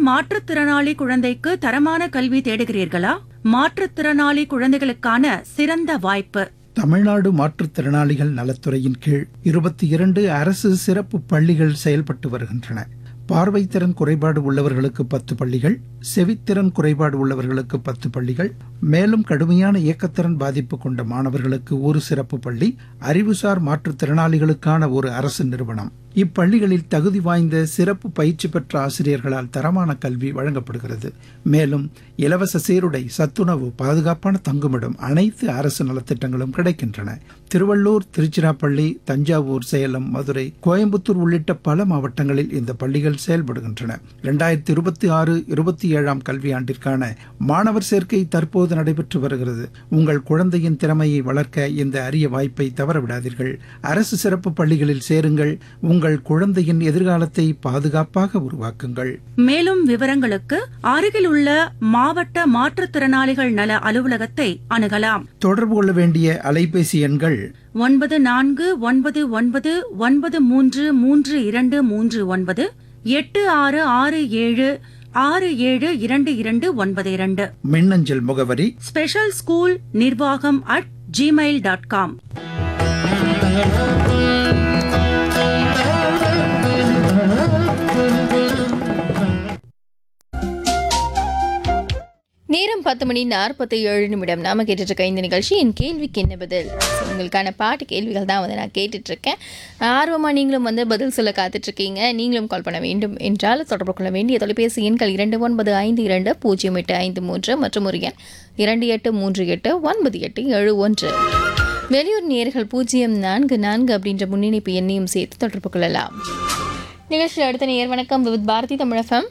மாற்றுத்திறனாளி குழந்தைக்கு தரமான கல்வி தேடுகிறீர்களா மாற்றுத்திறனாளி குழந்தைகளுக்கான சிறந்த வாய்ப்பு தமிழ்நாடு மாற்றுத்திறனாளிகள் நலத்துறையின் கீழ் இருபத்தி இரண்டு அரசு சிறப்பு பள்ளிகள் செயல்பட்டு வருகின்றன பார்வைத்திறன் குறைபாடு உள்ளவர்களுக்கு பத்து பள்ளிகள் செவித்திறன் குறைபாடு உள்ளவர்களுக்கு பத்து பள்ளிகள் மேலும் கடுமையான இயக்கத்திறன் பாதிப்பு கொண்ட மாணவர்களுக்கு ஒரு சிறப்பு பள்ளி அறிவுசார் மாற்றுத்திறனாளிகளுக்கான ஒரு அரசு நிறுவனம் இப்பள்ளிகளில் தகுதி வாய்ந்த சிறப்பு பயிற்சி பெற்ற ஆசிரியர்களால் தரமான கல்வி வழங்கப்படுகிறது மேலும் இலவச சீருடை சத்துணவு பாதுகாப்பான தங்குமிடம் அனைத்து அரசு நலத்திட்டங்களும் கிடைக்கின்றன திருவள்ளூர் திருச்சிராப்பள்ளி தஞ்சாவூர் சேலம் மதுரை கோயம்புத்தூர் உள்ளிட்ட பல மாவட்டங்களில் இந்த பள்ளிகள் செயல்படுகின்றன இரண்டாயிரத்தி இருபத்தி ஆறு இருபத்தி ஏழாம் கல்வியாண்டிற்கான மாணவர் சேர்க்கை தற்போது நடைபெற்று வருகிறது உங்கள் குழந்தையின் திறமையை வளர்க்க இந்த அரிய வாய்ப்பை தவறவிடாதீர்கள் அரசு சிறப்பு பள்ளிகளில் சேருங்கள் உங்கள் குழந்தையின் எதிர்காலத்தை பாதுகாப்பாக உருவாக்குங்கள் மேலும் விவரங்களுக்கு அருகில் உள்ள மாவட்ட மாற்றுத்திறனாளிகள் நல அலுவலகத்தை அணுகலாம் தொடர்பு கொள்ள வேண்டிய அலைபேசி எண்கள் ஒன்பது நான்கு ஒன்பது ஒன்பது ஒன்பது மூன்று மூன்று இரண்டு மூன்று ஒன்பது எட்டு ஆறு ஆறு ஏழு ஆறு ஏழு இரண்டு இரண்டு ஒன்பது இரண்டு மின்னஞ்சல் முகவரி ஸ்பெஷல் ஸ்கூல் நிர்வாகம் அட் ஜிமெயில் டாட் காம் நேரம் பத்து மணி நாற்பத்தி ஏழு நிமிடம் நாம கேட்டுட்டு இருக்க இந்த நிகழ்ச்சி என் கேள்விக்கு என்ன பதில் So, உங்களுக்கான பாட்டு கேள்விகள் தான் வந்து நான் கேட்டுட்டு இருக்கேன் ஆர்வமாக நீங்களும் வந்து பதில் சொல்ல காத்துட்டு இருக்கீங்க நீங்களும் கால் பண்ண வேண்டும் என்றால் தொடர்பு கொள்ள வேண்டிய தொலைபேசி எண்கள் இரண்டு ஒன்பது ஐந்து இரண்டு பூஜ்ஜியம் எட்டு ஐந்து மூன்று மற்றும் ஒரு எண் இரண்டு எட்டு மூன்று எட்டு ஒன்பது எட்டு ஏழு ஒன்று வெளியூர் நேர்கள் பூஜ்ஜியம் நான்கு நான்கு அப்படின்ற முன்னிணைப்பு எண்ணையும் சேர்த்து தொடர்பு கொள்ளலாம் நிகழ்ச்சியில் அடுத்த நேர் வணக்கம் வித் பாரதி தமிழகம்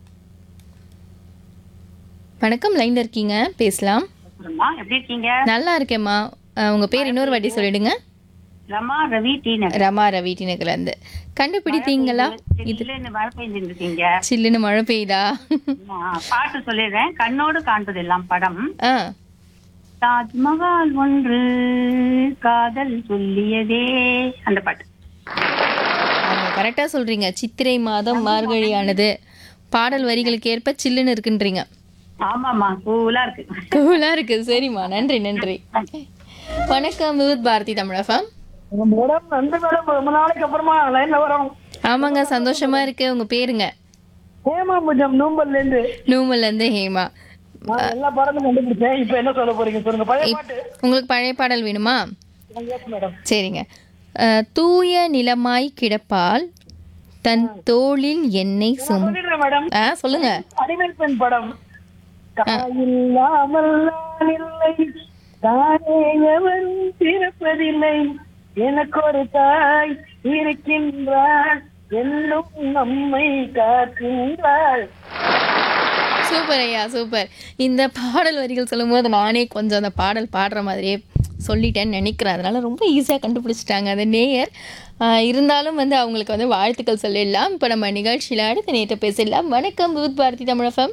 வணக்கம் லைன்ல இருக்கீங்க பேசலாம் அம்மா எப்படி இருக்கீங்க நல்லா இருக்கேம்மா அஹ், உங்க பேர் இன்னொரு வாட்டி சொல்லிடுங்க ரமா ரவி டி நகர் ரமா ரவி டி நகர்ல இருந்து கண்டுபிடித்தீங்களா இது இல்லன்னு மழை பெய்ஞ்சிட்டு இருக்கீங்க சில்லுன்னு மழை பெய்யுதா ஆ, பாட்டு சொல்லிடுறேன் கண்ணோடு காண்பதெல்லாம் படம் ஆ தாஜ்மஹால் ஒன்று காதல் சொல்லியதே அந்த பாட்டு கரெக்டாக சொல்றீங்க சித்திரை மாதம் மார்கழியானது பாடல் வரிகளுக்கு ஏற்ப சில்லுன்னு இருக்குன்றீங்க ஆமாமா கூலா இருக்கு கூலா இருக்கு சரிம்மா நன்றி நன்றி வணக்கம் விவித் பாரதி தமிழகம் மேடம் நன்றி மேடம் ரொம்ப நாளைக்கு அப்புறமா லைன்ல வரோம் ஆமாங்க சந்தோஷமா இருக்கு உங்க பேருங்க ஹேமாபுஜம் நூம்பல்ல இருந்து நூமல்ல இருந்து ஹேமா நான் எல்லா பாடலும் கண்டுபிடிச்சேன் இப்ப என்ன சொல்ல போறீங்க சொல்லுங்க பழைய பாட்டு உங்களுக்கு பழைய பாடல் வேணுமா எஸ் மேடம் சரிங்க அஹ், தூய நிலமாய் கிடப்பால் தன் தோளில் எண்ணெய் சும சொல்லிடுறேன் மேடம் ஆ சொல்லுங்க அடிமை பெண் படம் தாயில்லாமல் நான் இல்லை தானே எவன் பிறப்பதில்லை எனக்கு ஒரு தாய் இருக்கின்றாள் என்னும் நம்மை காக்கின்றாள் சூப்பர் ஐயா சூப்பர் இந்த பாடல் வரிகள் சொல்லும்போது நானே கொஞ்சம் அந்த பாடல் பாடுற மாதிரியே சொல்லிட்டேன்னு நினைக்கிறேன் அதனால ரொம்ப ஈஸியாக கண்டுபிடிச்சிட்டாங்க அந்த நேயர் ஆஹ் இருந்தாலும் வந்து அவங்களுக்கு வந்து வாழ்த்துக்கள் சொல்லிடலாம் இப்போ நம்ம நிகழ்ச்சியில் அடுத்த நேற்று பேசிடலாம் வணக்கம் வித் பாரதி தமிழகம்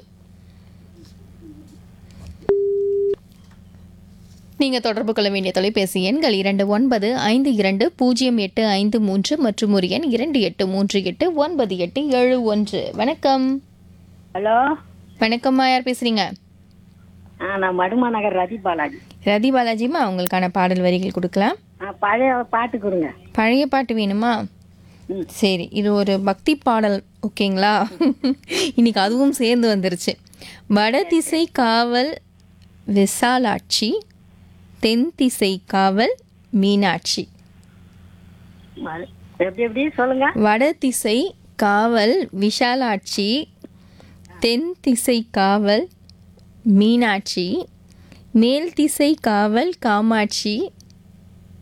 நீங்கள் தொடர்பு கொள்ள வேண்டிய தொலைபேசி எண்கள் இரண்டு ஒன்பது ஐந்து இரண்டு பூஜ்ஜியம் எட்டு ஐந்து மூன்று மற்றும் ஒரு எண் இரண்டு எட்டு மூன்று எட்டு ஒன்பது எட்டு ஏழு ஒன்று வணக்கம் ஹலோ வணக்கம்மா யார் பேசுறீங்க நான் மடுமா நகர் ரதி பாலாஜி ரதி பாலாஜிமா உங்களுக்கான பாடல் வரிகள் கொடுக்கலாம் பழைய பாட்டு கொடுங்க பழைய பாட்டு வேணுமா சரி இது ஒரு பக்தி பாடல் ஓகேங்களா இன்னைக்கு அதுவும் சேர்ந்து வந்துருச்சு வடதிசை காவல் விசாலாட்சி தென் திசை காவல் மீனாட்சி எப்படி எப்படி சொல்லுங்க வடதிசை காவல் விஷாலாட்சி தென் திசை காவல் மீனாட்சி மேல் திசை காவல் காமாட்சி